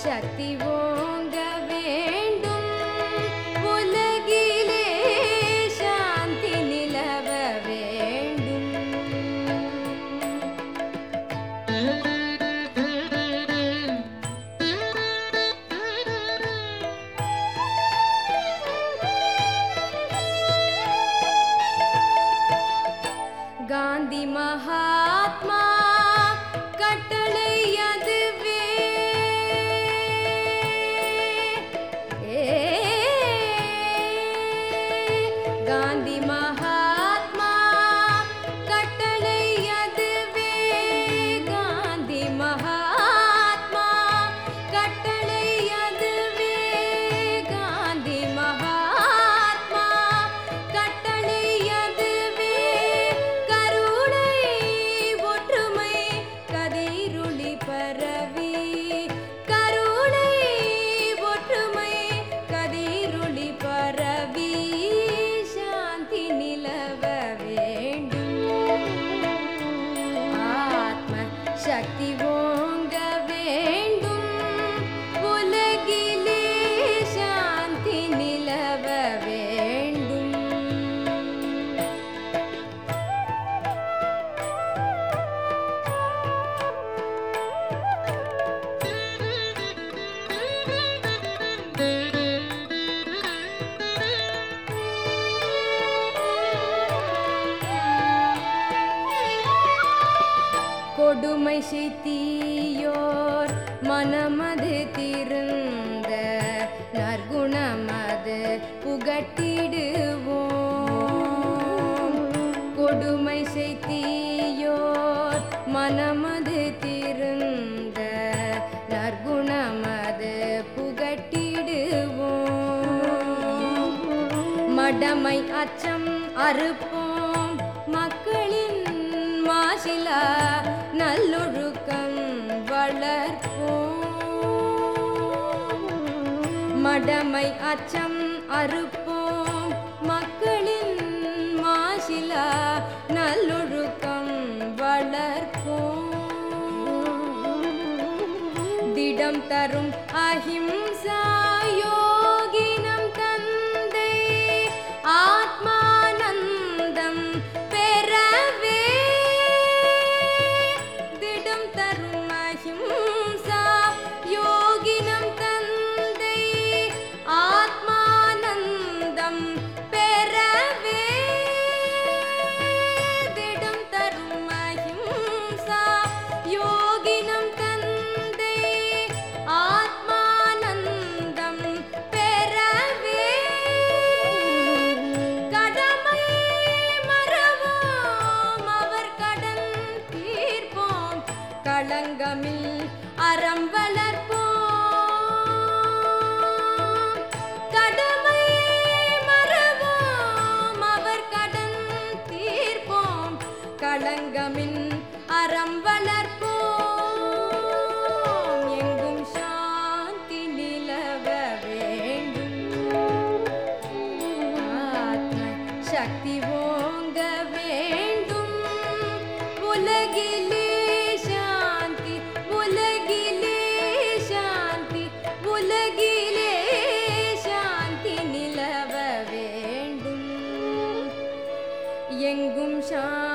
சக்தி ஓங்க வேண்டும் உலகிலே சாந்தி நிலவ வேண்டும் காந்தி மகாத்மா கட்டளை அதுவே ஏ, காந்தி மகாத்மா கட்டளை அதுவே காந்தி மகாத்மா கட்டளை அதுவே காந்தி மகாத்மா கட்டளை அதுவே கருணை ஒற்றுமை கதிருளி பரவி கருணை ஒற்றுமை கதிருளி பரவி சாந்தி நிலவ வேண்டும் ஆத்ம சக்தி ஓங்க வேண்டும் உலகிலே சாந்தி நிலவ வேண்டும் கொடுமை செய்தியோர் மனமது திருந்த நற்குணமது புகட்டிடுவோம் கொடுமை செய்தியோர் மனமது திருந்த நற்குணமது புகட்டிடுவோம் மடமை அச்சம் அறுப்போம் மக்களின் மாசிலா நல்லொழுக்கம் வளர்ப்போம் மடமை அச்சம் அறுப்போம் மக்களின் மாசிலா நல்லொழுக்கம் வளர்ப்போம் திடம் தரும் அஹிம்சா யோகினம் தந்தை ஆத்மானந்தம் பெறவே திடம் தரும் அஹிம்சா யோகினம் தந்தை ஆத்மானந்தம் பெறவே திடம் தரும் அஹிம்சா யோகினம் தந்தை ஆத்மானந்தம் பெறவே கடமை மறவோம் அவர் கடன் தீர்ப்போம் களங்கமில் அறம் வளர்ப்போம் கடமை மறவோம் அவர் கடன் தீர்ப்போம் களங்கமின் அறம் வளர்ப்போம் எங்கும் சாந்தி நிலவ வேண்டும் ஆத்ம சக்தி ஓங்க வேண்டும் உலகிலே சாந்தி உலகிலே சாந்தி உலகிலே சாந்தி நிலவ வேண்டும் எங்கும் சாந்தி